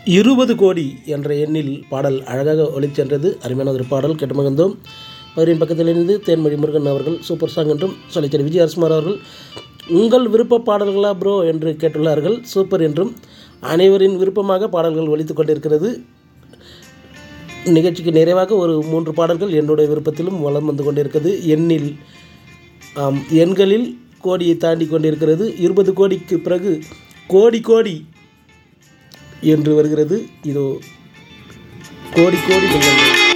இருபது கோடி என்ற எண்ணில் பாடல் அழகாக ஒளிச்சென்றது அருமையான ஒரு பாடல் கேட்டு மகிழ்ந்தோம் அவரின் பக்கத்திலிருந்து தேன்மொழி முருகன் அவர்கள் சூப்பர் சாங் என்றும் சொல்லிச்சேரி விஜய் அரசுமார் அவர்கள் உங்கள் விருப்ப பாடல்களா ப்ரோ என்று கேட்டுள்ளார்கள் சூப்பர் என்றும் அனைவரின் விருப்பமாக பாடல்கள் ஒலித்து கொண்டிருக்கிறது நிகழ்ச்சிக்கு நிறைவாக ஒரு மூன்று பாடல்கள் என்னுடைய விருப்பத்திலும் வளம் வந்து கொண்டிருக்கிறது எண்ணில் ஆம் எண்களில் கோடியை தாண்டி கொண்டிருக்கிறது இருபது கோடிக்கு பிறகு கோடி கோடி என்று வருகிறது இதோ கோடி கோடி உள்ளங்கள்